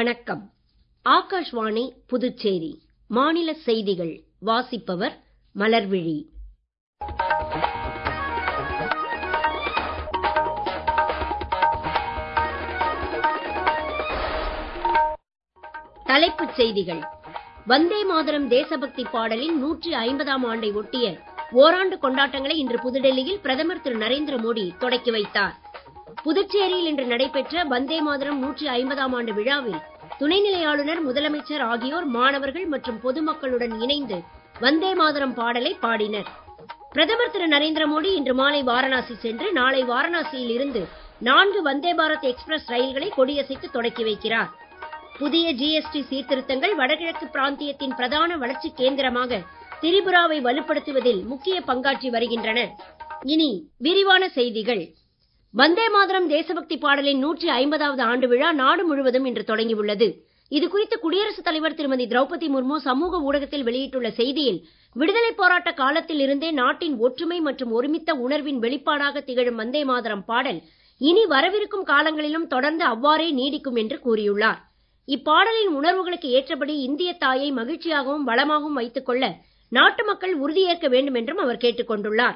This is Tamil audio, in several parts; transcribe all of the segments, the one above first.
வணக்கம் ஆகாஷ்வாணி புதுச்சேரி மாநில செய்திகள் வாசிப்பவர் மலர்விழி தலைப்புச் செய்திகள் வந்தே மாதரம் தேசபக்தி பாடலின் நூற்றி ஐம்பதாம் ஆண்டை ஒட்டிய ஓராண்டு கொண்டாட்டங்களை இன்று புதுடெல்லியில் பிரதமர் திரு நரேந்திர மோடி தொடக்கி வைத்தார் புதுச்சேரியில் இன்று நடைபெற்ற வந்தே மாதரம் நூற்றி ஐம்பதாம் ஆண்டு விழாவில் துணைநிலை ஆளுநர் முதலமைச்சர் ஆகியோர் மாணவர்கள் மற்றும் பொதுமக்களுடன் இணைந்து வந்தே மாதரம் பாடலை பாடினர் பிரதமர் திரு நரேந்திர மோடி இன்று மாலை வாரணாசி சென்று நாளை வாரணாசியில் இருந்து நான்கு வந்தே பாரத் எக்ஸ்பிரஸ் ரயில்களை கொடியசைத்து தொடக்கி வைக்கிறார் புதிய ஜிஎஸ்டி சீர்திருத்தங்கள் வடகிழக்கு பிராந்தியத்தின் பிரதான வளர்ச்சி கேந்திரமாக திரிபுராவை வலுப்படுத்துவதில் முக்கிய பங்காற்றி வருகின்றன இனி விரிவான செய்திகள் வந்தே மாதரம் தேசபக்தி பாடலின் நூற்றி ஐம்பதாவது ஆண்டு விழா நாடு முழுவதும் இன்று தொடங்கியுள்ளது இது குறித்து குடியரசுத் தலைவர் திருமதி திரௌபதி முர்மு சமூக ஊடகத்தில் வெளியிட்டுள்ள செய்தியில் விடுதலை போராட்ட காலத்தில் இருந்தே நாட்டின் ஒற்றுமை மற்றும் ஒருமித்த உணர்வின் வெளிப்பாடாக திகழும் வந்தே மாதரம் பாடல் இனி வரவிருக்கும் காலங்களிலும் தொடர்ந்து அவ்வாறே நீடிக்கும் என்று கூறியுள்ளார் இப்பாடலின் உணர்வுகளுக்கு ஏற்றபடி இந்திய தாயை மகிழ்ச்சியாகவும் வளமாகவும் வைத்துக் கொள்ள நாட்டு மக்கள் உறுதியேற்க வேண்டும் என்றும் அவர் கேட்டுக் கொண்டுள்ளார்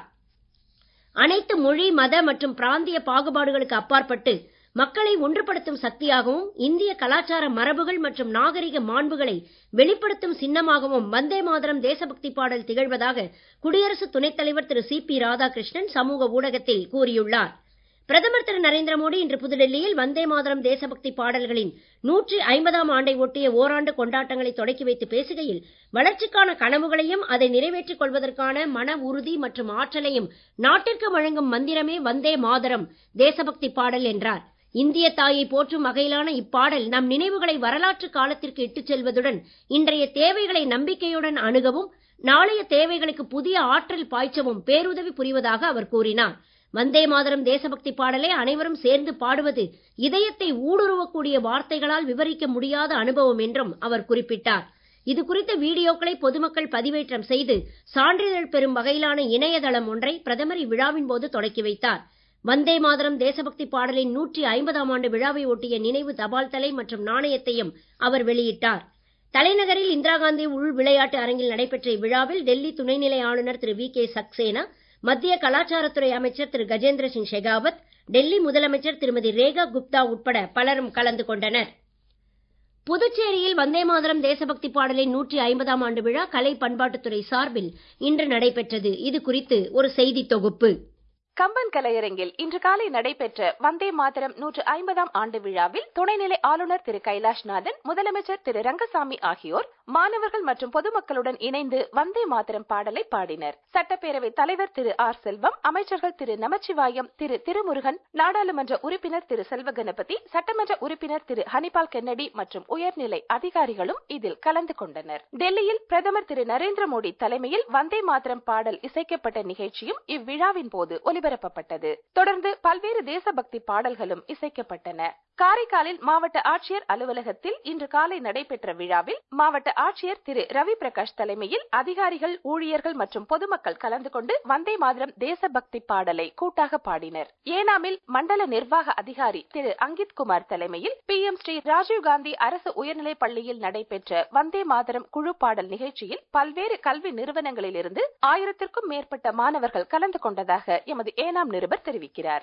அனைத்து மொழி மத மற்றும் பிராந்திய பாகுபாடுகளுக்கு அப்பாற்பட்டு மக்களை ஒன்றுபடுத்தும் சக்தியாகவும் இந்திய கலாச்சார மரபுகள் மற்றும் நாகரிக மாண்புகளை வெளிப்படுத்தும் சின்னமாகவும் வந்தே மாதரம் தேசபக்தி பாடல் திகழ்வதாக குடியரசு துணைத் தலைவர் திரு சி பி ராதாகிருஷ்ணன் சமூக ஊடகத்தில் கூறியுள்ளார் பிரதமர் திரு நரேந்திர மோடி இன்று புதுடெல்லியில் வந்தே மாதரம் தேசபக்தி பாடல்களின் நூற்றி ஐம்பதாம் ஆண்டை ஒட்டிய ஓராண்டு கொண்டாட்டங்களை தொடக்கி வைத்து பேசுகையில் வளர்ச்சிக்கான கனவுகளையும் அதை நிறைவேற்றிக் கொள்வதற்கான மன உறுதி மற்றும் ஆற்றலையும் நாட்டிற்கு வழங்கும் மந்திரமே வந்தே மாதரம் தேசபக்தி பாடல் என்றார் இந்திய தாயை போற்றும் வகையிலான இப்பாடல் நம் நினைவுகளை வரலாற்று காலத்திற்கு இட்டுச் செல்வதுடன் இன்றைய தேவைகளை நம்பிக்கையுடன் அணுகவும் நாளைய தேவைகளுக்கு புதிய ஆற்றல் பாய்ச்சவும் பேருதவி புரிவதாக அவர் கூறினார் வந்தே மாதரம் தேசபக்தி பாடலை அனைவரும் சேர்ந்து பாடுவது இதயத்தை ஊடுருவக்கூடிய வார்த்தைகளால் விவரிக்க முடியாத அனுபவம் என்றும் அவர் குறிப்பிட்டார் இது குறித்த வீடியோக்களை பொதுமக்கள் பதிவேற்றம் செய்து சான்றிதழ் பெறும் வகையிலான இணையதளம் ஒன்றை பிரதமர் இவ்விழாவின் போது தொடக்கி வைத்தார் வந்தே மாதரம் தேசபக்தி பாடலின் நூற்றி ஐம்பதாம் ஆண்டு விழாவை ஒட்டிய நினைவு தபால் தலை மற்றும் நாணயத்தையும் அவர் வெளியிட்டார் தலைநகரில் இந்திரா காந்தி உள் விளையாட்டு அரங்கில் நடைபெற்ற இவ்விழாவில் டெல்லி துணைநிலை ஆளுநர் திரு வி கே சக்சேனா மத்திய கலாச்சாரத்துறை அமைச்சர் திரு கஜேந்திர சிங் ஷெகாவத் டெல்லி முதலமைச்சர் திருமதி ரேகா குப்தா உட்பட பலரும் கலந்து கொண்டனர் புதுச்சேரியில் வந்தே மாதரம் தேசபக்தி பாடலின் நூற்றி ஐம்பதாம் ஆண்டு விழா கலை பண்பாட்டுத்துறை சார்பில் இன்று நடைபெற்றது இது குறித்து ஒரு செய்தி தொகுப்பு கம்பன் கலையரங்கில் இன்று காலை நடைபெற்ற வந்தே மாதரம் நூற்று ஐம்பதாம் ஆண்டு விழாவில் துணைநிலை ஆளுநர் திரு கைலாஷ்நாதன் முதலமைச்சர் திரு ரங்கசாமி ஆகியோர் மாணவர்கள் மற்றும் பொதுமக்களுடன் இணைந்து வந்தே மாதரம் பாடலை பாடினர் சட்டப்பேரவை தலைவர் திரு ஆர் செல்வம் அமைச்சர்கள் திரு நமச்சிவாயம் திரு திருமுருகன் நாடாளுமன்ற உறுப்பினர் திரு செல்வ கணபதி சட்டமன்ற உறுப்பினர் திரு ஹனிபால் கென்னடி மற்றும் உயர்நிலை அதிகாரிகளும் இதில் கலந்து கொண்டனர் டெல்லியில் பிரதமர் திரு நரேந்திர மோடி தலைமையில் வந்தே மாதரம் பாடல் இசைக்கப்பட்ட நிகழ்ச்சியும் இவ்விழாவின் போது ஒலிபரப்பு ஒலிபரப்பப்பட்டது தொடர்ந்து பல்வேறு தேசபக்தி பாடல்களும் இசைக்கப்பட்டன காரைக்காலில் மாவட்ட ஆட்சியர் அலுவலகத்தில் இன்று காலை நடைபெற்ற விழாவில் மாவட்ட ஆட்சியர் திரு ரவி பிரகாஷ் தலைமையில் அதிகாரிகள் ஊழியர்கள் மற்றும் பொதுமக்கள் கலந்து கொண்டு வந்தே மாதரம் தேசபக்தி பாடலை கூட்டாக பாடினர் ஏனாமில் மண்டல நிர்வாக அதிகாரி திரு அங்கித் குமார் தலைமையில் பி எம் ஸ்ரீ ராஜீவ்காந்தி அரசு உயர்நிலைப் பள்ளியில் நடைபெற்ற வந்தே மாதரம் குழு பாடல் நிகழ்ச்சியில் பல்வேறு கல்வி நிறுவனங்களிலிருந்து ஆயிரத்திற்கும் மேற்பட்ட மாணவர்கள் கலந்து கொண்டதாக எமது ஏனாம் நிருபர் தெரிவிக்கிறார்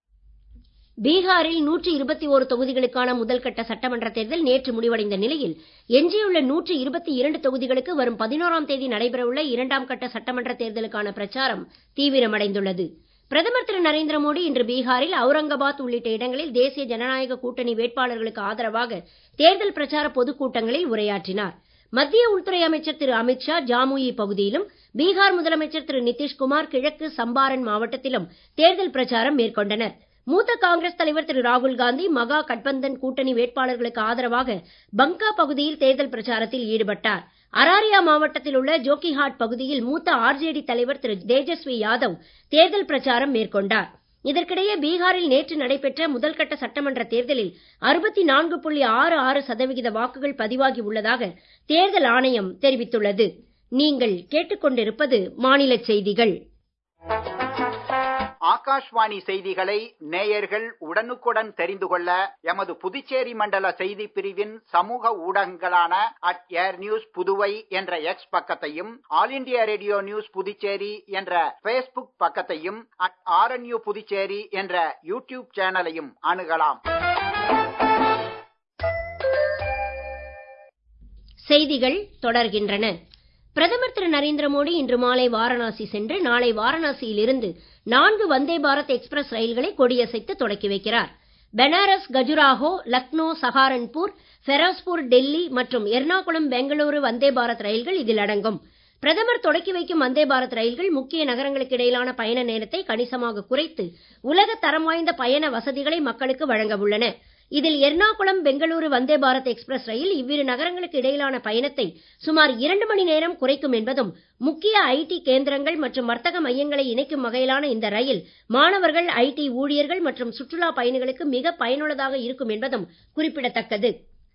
பீகாரில் நூற்றி இருபத்தி ஒரு தொகுதிகளுக்கான முதல் கட்ட சட்டமன்ற தேர்தல் நேற்று முடிவடைந்த நிலையில் எஞ்சியுள்ள நூற்றி இருபத்தி இரண்டு தொகுதிகளுக்கு வரும் பதினோராம் தேதி நடைபெறவுள்ள இரண்டாம் கட்ட சட்டமன்ற தேர்தலுக்கான பிரச்சாரம் தீவிரமடைந்துள்ளது பிரதமர் திரு நரேந்திர மோடி இன்று பீகாரில் அவுரங்காபாத் உள்ளிட்ட இடங்களில் தேசிய ஜனநாயக கூட்டணி வேட்பாளர்களுக்கு ஆதரவாக தேர்தல் பிரச்சார பொதுக்கூட்டங்களில் உரையாற்றினார் மத்திய உள்துறை அமைச்சர் திரு அமித்ஷா ஜாமுயி பகுதியிலும் பீகார் முதலமைச்சர் திரு நிதிஷ்குமார் கிழக்கு சம்பாரன் மாவட்டத்திலும் தேர்தல் பிரச்சாரம் மேற்கொண்டனர் மூத்த காங்கிரஸ் தலைவர் திரு ராகுல் காந்தி மகா கட்பந்தன் கூட்டணி வேட்பாளர்களுக்கு ஆதரவாக பங்கா பகுதியில் தேர்தல் பிரச்சாரத்தில் ஈடுபட்டார் அராரியா மாவட்டத்தில் உள்ள ஜோக்கிஹாட் பகுதியில் மூத்த ஆர்ஜேடி தலைவர் திரு தேஜஸ்வி யாதவ் தேர்தல் பிரச்சாரம் மேற்கொண்டார் இதற்கிடையே பீகாரில் நேற்று நடைபெற்ற முதல்கட்ட சட்டமன்ற தேர்தலில் அறுபத்தி நான்கு புள்ளி ஆறு ஆறு சதவிகித வாக்குகள் பதிவாகி உள்ளதாக தேர்தல் ஆணையம் தெரிவித்துள்ளது நீங்கள் கேட்டுக்கொண்டிருப்பது மாநில செய்திகள் ஆகாஷ்வாணி செய்திகளை நேயர்கள் உடனுக்குடன் தெரிந்து கொள்ள எமது புதுச்சேரி மண்டல செய்தி பிரிவின் சமூக ஊடகங்களான அட் ஏர் நியூஸ் புதுவை என்ற எக்ஸ் பக்கத்தையும் All India radio news Puducherry என்ற பேஸ்புக் பக்கத்தையும் அட் ஆர்என்யூ புதுச்சேரி என்ற யூடியூப் சேனலையும் அணுகலாம் செய்திகள் தொடர்கின்றன பிரதமர் திரு நரேந்திர மோடி இன்று மாலை வாரணாசி சென்று நாளை வாரணாசியில் இருந்து நான்கு வந்தே பாரத் எக்ஸ்பிரஸ் ரயில்களை கொடியசைத்து தொடக்கி வைக்கிறார் பெனாரஸ் கஜுராஹோ லக்னோ சஹாரன்பூர் ஃபெரோஸ்பூர் டெல்லி மற்றும் எர்ணாகுளம் பெங்களூரு வந்தே பாரத் ரயில்கள் இதில் அடங்கும் பிரதமர் தொடக்கி வைக்கும் வந்தே பாரத் ரயில்கள் முக்கிய நகரங்களுக்கு இடையிலான பயண நேரத்தை கணிசமாக குறைத்து உலக தரம் வாய்ந்த பயண வசதிகளை மக்களுக்கு வழங்க உள்ளன இதில் எர்ணாகுளம் பெங்களூரு வந்தே பாரத் எக்ஸ்பிரஸ் ரயில் இவ்விரு நகரங்களுக்கு இடையிலான பயணத்தை சுமார் இரண்டு மணி நேரம் குறைக்கும் என்பதும் முக்கிய ஐடி கேந்திரங்கள் மற்றும் வர்த்தக மையங்களை இணைக்கும் வகையிலான இந்த ரயில் மாணவர்கள் ஐடி ஊழியர்கள் மற்றும் சுற்றுலா பயணிகளுக்கு மிக பயனுள்ளதாக இருக்கும் என்பதும் குறிப்பிடத்தக்கது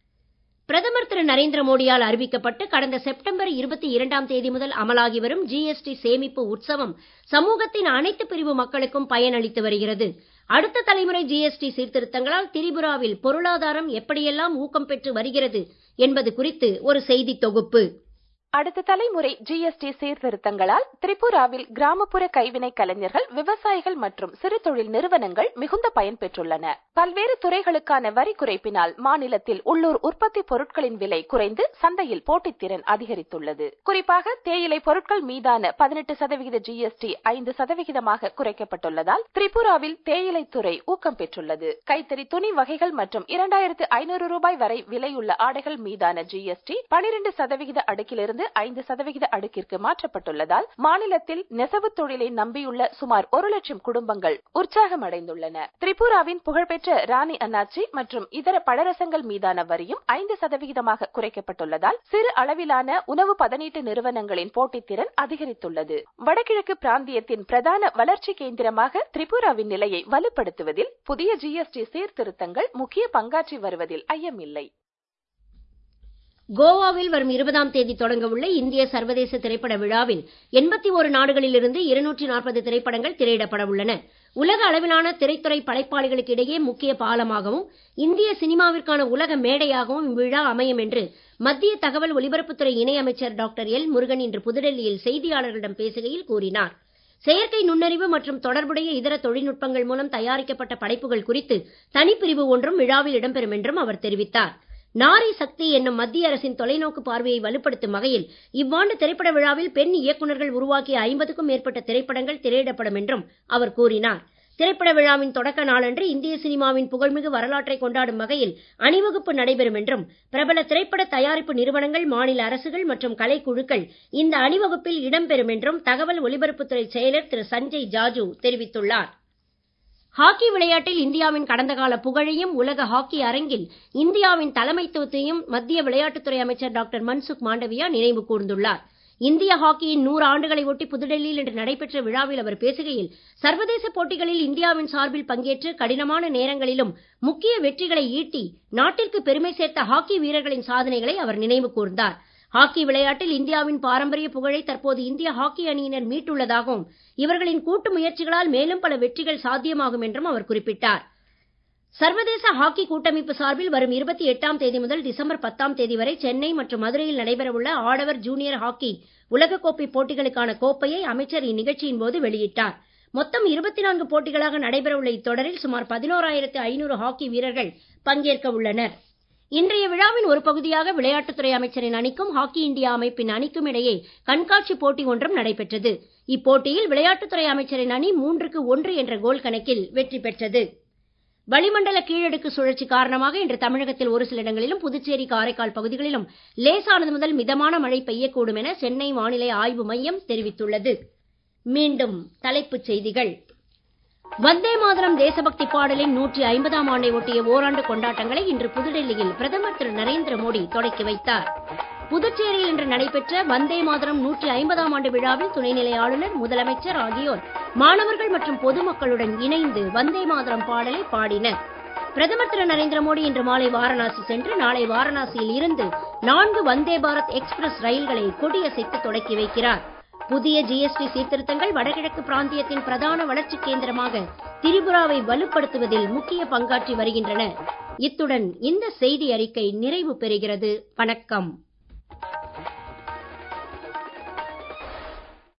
பிரதமர் திரு நரேந்திர மோடியால் அறிவிக்கப்பட்டு கடந்த செப்டம்பர் இருபத்தி இரண்டாம் தேதி முதல் அமலாகி வரும் ஜிஎஸ்டி சேமிப்பு உற்சவம் சமூகத்தின் அனைத்து பிரிவு மக்களுக்கும் பயனளித்து வருகிறது அடுத்த தலைமுறை ஜிஎஸ்டி சீர்திருத்தங்களால் திரிபுராவில் பொருளாதாரம் எப்படியெல்லாம் ஊக்கம் பெற்று வருகிறது என்பது குறித்து ஒரு செய்தி தொகுப்பு அடுத்த தலைமுறை ஜிஎஸ்டி சீர்திருத்தங்களால் திரிபுராவில் கிராமப்புற கைவினை கலைஞர்கள் விவசாயிகள் மற்றும் சிறு தொழில் நிறுவனங்கள் மிகுந்த பயன் பெற்றுள்ளன பல்வேறு துறைகளுக்கான வரி குறைப்பினால் மாநிலத்தில் உள்ளூர் உற்பத்தி பொருட்களின் விலை குறைந்து சந்தையில் போட்டித்திறன் அதிகரித்துள்ளது குறிப்பாக தேயிலை பொருட்கள் மீதான பதினெட்டு சதவிகித ஜிஎஸ்டி ஐந்து சதவிகிதமாக குறைக்கப்பட்டுள்ளதால் திரிபுராவில் தேயிலை துறை ஊக்கம் பெற்றுள்ளது கைத்தறி துணி வகைகள் மற்றும் இரண்டாயிரத்து ஐநூறு ரூபாய் வரை விலையுள்ள ஆடைகள் மீதான ஜிஎஸ்டி பனிரெண்டு சதவிகித அடுக்கிலிருந்து ஐந்து சதவிகித அடுக்கிற்கு மாற்றப்பட்டுள்ளதால் மாநிலத்தில் நெசவு தொழிலை நம்பியுள்ள சுமார் ஒரு லட்சம் குடும்பங்கள் உற்சாகம் அடைந்துள்ளன திரிபுராவின் புகழ்பெற்ற ராணி அண்ணாச்சி மற்றும் இதர பழரசங்கள் மீதான வரியும் ஐந்து சதவிகிதமாக குறைக்கப்பட்டுள்ளதால் சிறு அளவிலான உணவு பதனீட்டு நிறுவனங்களின் போட்டித்திறன் அதிகரித்துள்ளது வடகிழக்கு பிராந்தியத்தின் பிரதான வளர்ச்சி கேந்திரமாக திரிபுராவின் நிலையை வலுப்படுத்துவதில் புதிய ஜிஎஸ்டி சீர்திருத்தங்கள் முக்கிய பங்காற்றி வருவதில் ஐயமில்லை கோவாவில் வரும் இருபதாம் தேதி தொடங்க உள்ள இந்திய சர்வதேச திரைப்பட விழாவில் எண்பத்தி ஒரு நாடுகளிலிருந்து இருநூற்றி நாற்பது திரைப்படங்கள் திரையிடப்பட உள்ளன உலக அளவிலான திரைத்துறை படைப்பாளிகளுக்கு இடையே முக்கிய பாலமாகவும் இந்திய சினிமாவிற்கான உலக மேடையாகவும் இவ்விழா அமையும் என்று மத்திய தகவல் ஒலிபரப்புத்துறை இணை அமைச்சர் டாக்டர் எல் முருகன் இன்று புதுடெல்லியில் செய்தியாளர்களிடம் பேசுகையில் கூறினார் செயற்கை நுண்ணறிவு மற்றும் தொடர்புடைய இதர தொழில்நுட்பங்கள் மூலம் தயாரிக்கப்பட்ட படைப்புகள் குறித்து தனிப்பிரிவு ஒன்றும் விழாவில் இடம்பெறும் என்றும் அவர் தெரிவித்தார் நாரி சக்தி என்னும் மத்திய அரசின் தொலைநோக்கு பார்வையை வலுப்படுத்தும் வகையில் இவ்வாண்டு திரைப்பட விழாவில் பெண் இயக்குநர்கள் உருவாக்கிய ஐம்பதுக்கும் மேற்பட்ட திரைப்படங்கள் திரையிடப்படும் என்றும் அவர் கூறினார் திரைப்பட விழாவின் தொடக்க நாளன்று இந்திய சினிமாவின் புகழ்மிகு வரலாற்றை கொண்டாடும் வகையில் அணிவகுப்பு நடைபெறும் என்றும் பிரபல திரைப்பட தயாரிப்பு நிறுவனங்கள் மாநில அரசுகள் மற்றும் கலைக்குழுக்கள் இந்த அணிவகுப்பில் இடம்பெறும் என்றும் தகவல் ஒலிபரப்புத்துறை செயலர் திரு சஞ்சய் ஜாஜு தெரிவித்துள்ளார் ஹாக்கி விளையாட்டில் இந்தியாவின் கடந்த கால புகழையும் உலக ஹாக்கி அரங்கில் இந்தியாவின் தலைமைத்துவத்தையும் மத்திய விளையாட்டுத்துறை அமைச்சர் டாக்டர் மன்சுக் மாண்டவியா நினைவு கூர்ந்துள்ளார் இந்திய ஹாக்கியின் நூறு ஆண்டுகளை ஒட்டி புதுடெல்லியில் இன்று நடைபெற்ற விழாவில் அவர் பேசுகையில் சர்வதேச போட்டிகளில் இந்தியாவின் சார்பில் பங்கேற்று கடினமான நேரங்களிலும் முக்கிய வெற்றிகளை ஈட்டி நாட்டிற்கு பெருமை சேர்த்த ஹாக்கி வீரர்களின் சாதனைகளை அவர் நினைவு கூர்ந்தார் ஹாக்கி விளையாட்டில் இந்தியாவின் பாரம்பரிய புகழை தற்போது இந்திய ஹாக்கி அணியினர் மீட்டுள்ளதாகவும் இவர்களின் கூட்டு முயற்சிகளால் மேலும் பல வெற்றிகள் சாத்தியமாகும் என்றும் அவர் குறிப்பிட்டார் சர்வதேச ஹாக்கி கூட்டமைப்பு சார்பில் வரும் இருபத்தி எட்டாம் தேதி முதல் டிசம்பர் பத்தாம் தேதி வரை சென்னை மற்றும் மதுரையில் நடைபெறவுள்ள ஆடவர் ஜூனியர் ஹாக்கி உலகக்கோப்பை போட்டிகளுக்கான கோப்பையை அமைச்சர் இந்நிகழ்ச்சியின் போது வெளியிட்டார் மொத்தம் இருபத்தி நான்கு போட்டிகளாக நடைபெறவுள்ள இத்தொடரில் சுமார் பதினோராயிரத்து ஐநூறு ஹாக்கி வீரர்கள் பங்கேற்க உள்ளனர் இன்றைய விழாவின் ஒரு பகுதியாக விளையாட்டுத்துறை அமைச்சரின் அணிக்கும் ஹாக்கி இந்தியா அமைப்பின் அணிக்கும் இடையே கண்காட்சி போட்டி ஒன்றும் நடைபெற்றது இப்போட்டியில் விளையாட்டுத்துறை அமைச்சரின் அணி மூன்றுக்கு ஒன்று என்ற கோல் கணக்கில் வெற்றி பெற்றது வளிமண்டல கீழடுக்கு சுழற்சி காரணமாக இன்று தமிழகத்தில் ஒரு சில இடங்களிலும் புதுச்சேரி காரைக்கால் பகுதிகளிலும் லேசானது முதல் மிதமான மழை பெய்யக்கூடும் என சென்னை வானிலை ஆய்வு மையம் தெரிவித்துள்ளது மீண்டும் தலைப்புச் செய்திகள் வந்தே மாதரம் தேசபக்தி பாடலின் நூற்றி ஐம்பதாம் ஆண்டை ஒட்டிய ஓராண்டு கொண்டாட்டங்களை இன்று புதுடெல்லியில் பிரதமர் திரு நரேந்திர மோடி தொடக்கி வைத்தார் புதுச்சேரியில் இன்று நடைபெற்ற வந்தே மாதரம் நூற்றி ஐம்பதாம் ஆண்டு விழாவில் துணைநிலை ஆளுநர் முதலமைச்சர் ஆகியோர் மாணவர்கள் மற்றும் பொதுமக்களுடன் இணைந்து வந்தே மாதரம் பாடலை பாடினர் பிரதமர் திரு நரேந்திர மோடி இன்று மாலை வாரணாசி சென்று நாளை வாரணாசியில் இருந்து நான்கு வந்தே பாரத் எக்ஸ்பிரஸ் ரயில்களை கொடியசைத்து தொடக்கி வைக்கிறார் புதிய ஜிஎஸ்டி சீர்திருத்தங்கள் வடகிழக்கு பிராந்தியத்தின் பிரதான வளர்ச்சி கேந்திரமாக திரிபுராவை வலுப்படுத்துவதில் முக்கிய பங்காற்றி வருகின்றன இத்துடன் இந்த செய்தி அறிக்கை நிறைவு பெறுகிறது வணக்கம்